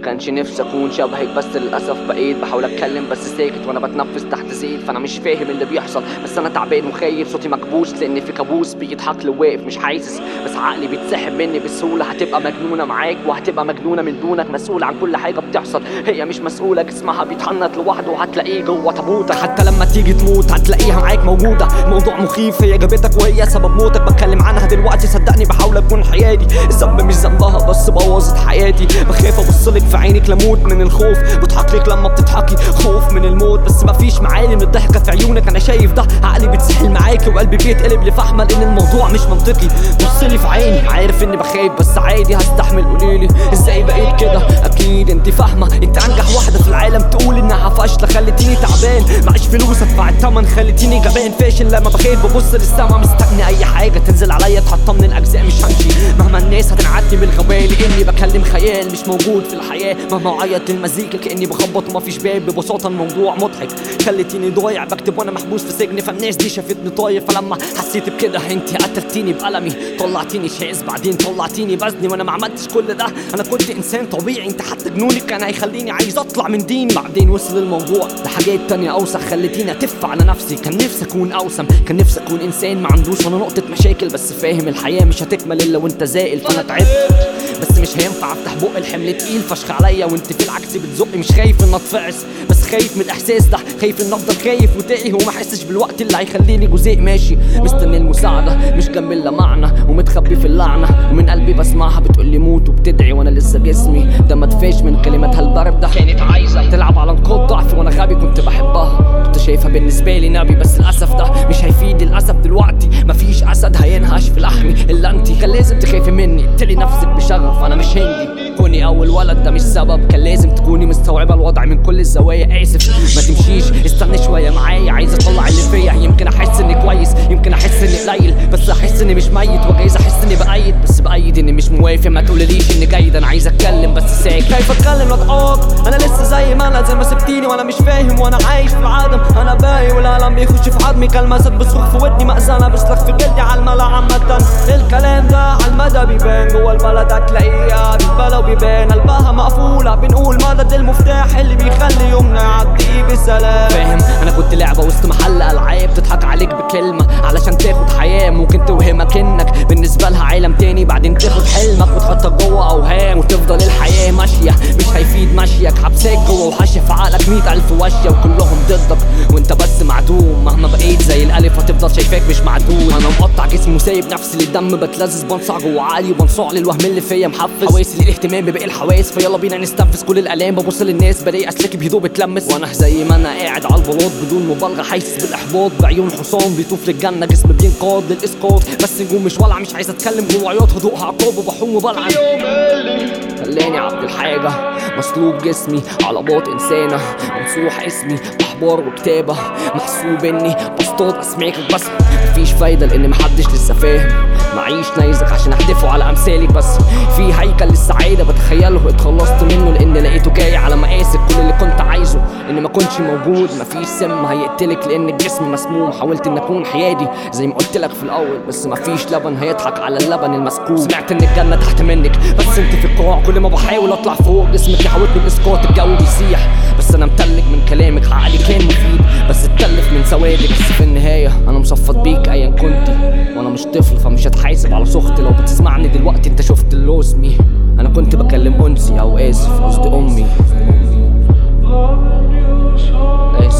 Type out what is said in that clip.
كانش نفسي اكون شبهك بس للاسف بقيت بحاول اتكلم بس ساكت وانا بتنفس تحت زيت فانا مش فاهم اللي بيحصل بس انا تعبان وخايف صوتي مكبوس لان في كابوس بيضحك لي واقف مش حاسس بس عقلي بيتسحب مني بسهوله هتبقى مجنونه معاك وهتبقى مجنونه من دونك مسؤول عن كل حاجه بتحصل هي مش مسؤوله جسمها بيتحنط لوحده وهتلاقيه جوه تابوتك حتى لما تيجي تموت هتلاقيها معاك موجوده موضوع مخيف هي جابتك وهي سبب موتك بتكلم عنها دلوقتي صدقني بحاول اكون حيادي الذنب مش ذنبها بس بوظت حياتي بخاف ابصلك في عينك لموت من الخوف بضحك لك لما بتضحكي خوف من الموت بس مفيش معالم الضحكه في عيونك انا شايف ده عقلي بيتسحل معاكي وقلبي بيتقلب لفحمه لان الموضوع مش منطقي بصلي في عيني عارف اني بخاف بس عادي هستحمل قوليلي ازاي بقيت كده اكيد انت فاهمه انت انجح واحده في العالم تقول انها فاشله خلتيني تعبان معيش فلوس ادفع التمن خلتيني جبان فاشل لما بخاف ببص للسما مستني اي حاجه تنزل عليا تحطمني الاجزاء مش همشي مهما الناس هتنعدني بالغباء لاني بكلم خيال مش موجود في الحياه مهما عيط المزيكا كاني بخبط ومفيش باب ببساطه الموضوع مضحك خلتيني ضايع بكتب وانا محبوس في سجن فالناس دي شافتني طاير فلما حسيت بكده انت قتلتيني بقلمي طلعتيني شاذ بعدين طلعتيني بزني وانا ما عملتش كل ده انا كنت انسان طبيعي انت حتى جنونك كان هيخليني عايز اطلع من ديني بعدين وصل الموضوع لحاجات تانية اوسخ خلتيني اتف على نفسي كان نفسي اكون اوسم كان نفسي اكون انسان ما عندوش ولا نقطه مشاكل بس فاهم الحياه مش هتكمل الا وانت زائل فانا تعبت بس مش هينفع افتح بق الحمل تقيل فشخ عليا وانت في العكس بتزقي مش خايف ان اتفعس بس خايف من الاحساس ده خايف ان افضل خايف وتايه وما احسش بالوقت اللي هيخليني جزء ماشي مستني المساعده مش جنب الا معنى ومتخبي في اللعنه ومن قلبي بسمعها بتقولي موت وبتدعي وانا لسه جسمي ده ما تفاش من كلماتها البارده كانت عايزه تلعب على نقاط ضعفي وانا غبي كنت بحبها كنت شايفها بالنسبه لي نبي بس للاسف ده مش هيفيد للاسف دلوقتي مفيش اسد هينهش في لحمي الا انت كان لازم تخافي مني قتلي نفسك بشغف انا مش هندي كوني اول ولد ده مش سبب كان لازم تكوني مستوعبه الوضع من كل الزوايا اسف ما تمشيش استني شويه معايا عايز اطلع اللي فيا يمكن احس اني كويس يمكن احس اني قليل بس احس اني مش ميت وجايز احس اني بايد بس بايد اني مش موافق ما تقوليليش اني جيد انا عايز اتكلم بس ساكت كيف اتكلم لا تعاق انا لسه زي ما انا زي ما سبتيني وانا مش فاهم وانا عايش في العدم انا باقي والالم بيخش في عظمي كالمسد بصرخ في ودني مأذنة بسلخ في جلدي على الملا عامة الكلام ده على المدى بيبان جوا البلد هتلاقيها بيتبلى وبيبان قلبها مقفولة بنقول مدد المفتاح اللي بيخلي يومنا يعدي بسلام فاهم انا كنت لعبة وسط محل العاب تضحك عليك بكلمة علشان تاخد حياة ممكن توهمك انك بالنسبة لها عالم تاني بعدين تاخد حلمك وتحطك جوه اوهام وتفضل الحياة ماشية مش هيفيد مشيك حبساك جوه وحاشية في عقلك مية الف وشية وكلهم ضدك وانت بس معدوم مهما بقيت زي الالف هتفضل شايفاك مش معدوم انا مقطع جسمي وسايب نفسي للدم بتلذذ بنصع جوه عقلي وبنصاع للوهم اللي فيا محفز حواسي للاهتمام بباقي الحواس فيلا بينا نستنفذ كل الالام ببص للناس بلاقي اسلاكي بهدوء بتلمس وانا زي ما انا قاعد على البلاط بدون مبالغه حاسس بالاحباط بعيون حصان بيطوف للجنه جسم بينقاد للاسقاط بس نجوم مش ولع مش عايز اتكلم جوه عياط هدوء عقاب وبحوم وبلعن خلاني عبد الحاجة مصلوب جسمي على باط إنسانة ممسوح اسمي أحبار وكتابة محسوب إني بصطاد أسماكك بس مفيش فايدة لأن محدش لسه فاهم معيش نيزك عشان أحدفه على أمثالك بس في هيكل للسعادة بتخيله اتخلصت منه لأن لقيته جاي على مقاسك كل اللي كنت عايزه إن ما كنتش موجود مفيش سم هيقتلك لأن الجسم مسموم حاولت إن أكون حيادي زي ما قلت لك في الأول بس مفيش لبن هيضحك على اللبن المسكوب سمعت إن الجنة تحت منك بس أنت في القاع كل ما بحاول أطلع فوق جسمك يحاولني بإسقاط الجو بيسيح بس أنا متلج من كلامك عقلي كان مفيد بس اتلف من سوادك بس في النهاية أنا مصفط بيك أيا كنت وأنا مش طفل فمش هتحاسب على سخطي لو بتسمعني دلوقتي أنت شفت اللي اسمي أنا كنت بكلم أنسي أو آسف قصدي أمي آسف